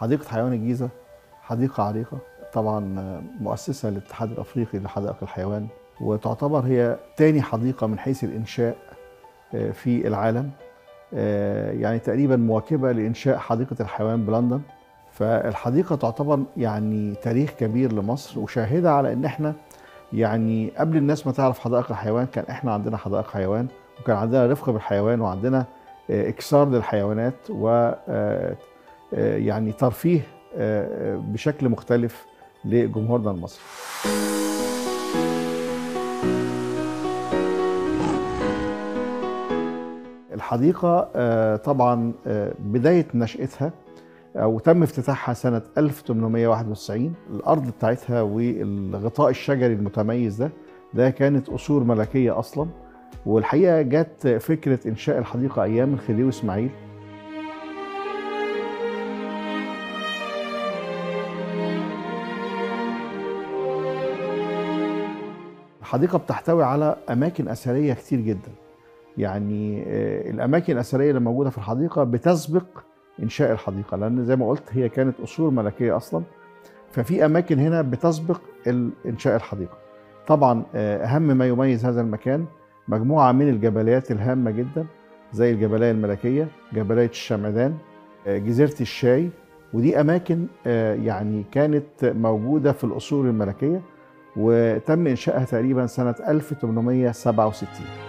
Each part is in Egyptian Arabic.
حديقة حيوان الجيزة حديقة عريقة طبعا مؤسسة للاتحاد الأفريقي لحدائق الحيوان وتعتبر هي تاني حديقة من حيث الإنشاء في العالم يعني تقريبا مواكبة لإنشاء حديقة الحيوان بلندن فالحديقة تعتبر يعني تاريخ كبير لمصر وشاهدة على إن إحنا يعني قبل الناس ما تعرف حدائق الحيوان كان إحنا عندنا حدائق حيوان وكان عندنا رفق بالحيوان وعندنا إكسار للحيوانات و يعني ترفيه بشكل مختلف لجمهورنا المصري الحديقة طبعا بداية نشأتها أو تم افتتاحها سنة 1891 الأرض بتاعتها والغطاء الشجري المتميز ده ده كانت أصول ملكية أصلا والحقيقة جت فكرة إنشاء الحديقة أيام الخديوي إسماعيل الحديقة بتحتوي على أماكن أثرية كتير جدا يعني الأماكن الأثرية اللي موجودة في الحديقة بتسبق إنشاء الحديقة لأن زي ما قلت هي كانت أصول ملكية أصلا ففي أماكن هنا بتسبق إنشاء الحديقة طبعا أهم ما يميز هذا المكان مجموعة من الجبليات الهامة جدا زي الجبلية الملكية جبلية الشمعدان جزيرة الشاي ودي أماكن يعني كانت موجودة في الأصول الملكية وتم إنشائها تقريبا سنة 1867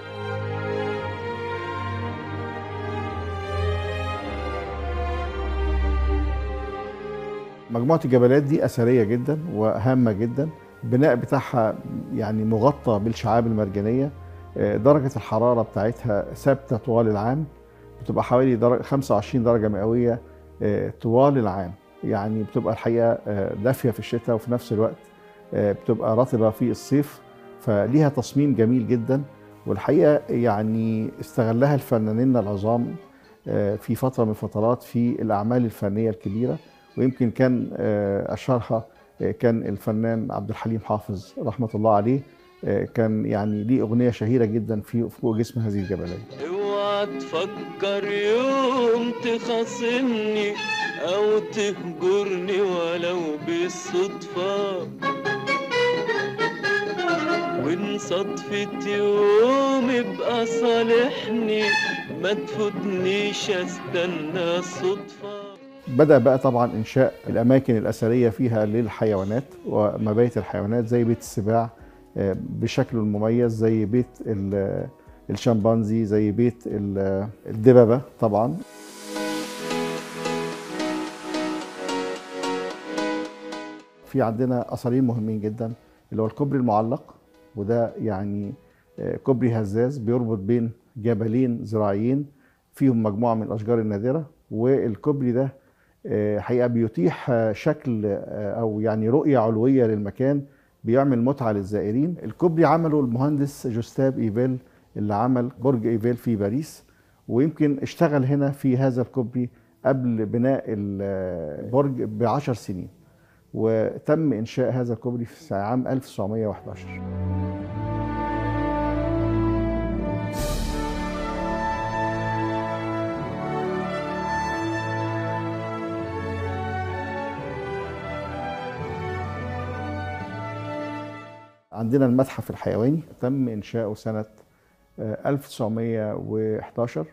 مجموعة الجبلات دي أثرية جدا وهامة جدا البناء بتاعها يعني مغطى بالشعاب المرجانية درجة الحرارة بتاعتها ثابتة طوال العام بتبقى حوالي درجة 25 درجة مئوية طوال العام يعني بتبقى الحقيقة دافية في الشتاء وفي نفس الوقت بتبقى رطبة في الصيف فليها تصميم جميل جدا والحقيقة يعني استغلها الفنانين العظام في فترة من الفترات في الأعمال الفنية الكبيرة ويمكن كان أشهرها كان الفنان عبد الحليم حافظ رحمة الله عليه كان يعني ليه أغنية شهيرة جدا في فوق جسم هذه الجبلية اوعى تفكر يوم تخاصمني أو تهجرني ولو بالصدفة وإن صدفة يوم ابقى صالحني ما تفوتنيش استنى الصدفة بدأ بقى طبعا إنشاء الأماكن الأثرية فيها للحيوانات ومبايت الحيوانات زي بيت السباع بشكله المميز زي بيت الشمبانزي زي بيت الدببة طبعا في عندنا أثرين مهمين جدا اللي هو الكوبري المعلق وده يعني كوبري هزاز بيربط بين جبلين زراعيين فيهم مجموعة من الأشجار النادرة والكوبري ده حقيقة بيتيح شكل أو يعني رؤية علوية للمكان بيعمل متعة للزائرين الكوبري عمله المهندس جوستاب إيفيل اللي عمل برج إيفيل في باريس ويمكن اشتغل هنا في هذا الكوبري قبل بناء البرج بعشر سنين وتم إنشاء هذا الكوبري في عام 1911 عندنا المتحف الحيواني تم إنشاؤه سنة 1911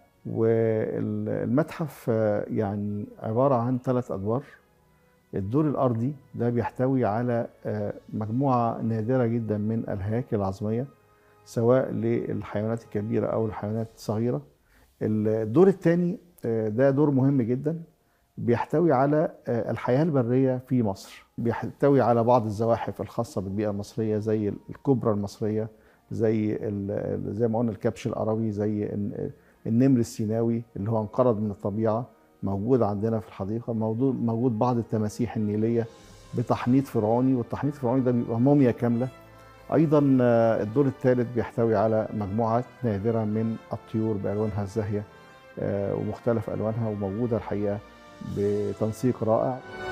والمتحف يعني عبارة عن ثلاث أدوار الدور الأرضي ده بيحتوي على مجموعة نادرة جدا من الهياكل العظمية سواء للحيوانات الكبيرة أو الحيوانات الصغيرة الدور الثاني ده دور مهم جدا بيحتوي على الحياة البرية في مصر بيحتوي على بعض الزواحف الخاصة بالبيئة المصرية زي الكبرى المصرية زي زي ما قلنا الكبش القروي زي النمر السيناوي اللي هو انقرض من الطبيعة موجود عندنا في الحديقة موجود موجود بعض التماسيح النيلية بتحنيط فرعوني والتحنيط الفرعوني ده بيبقى موميا كاملة أيضا الدور الثالث بيحتوي على مجموعات نادرة من الطيور بألوانها الزاهية ومختلف ألوانها وموجودة الحقيقة بتنسيق رائع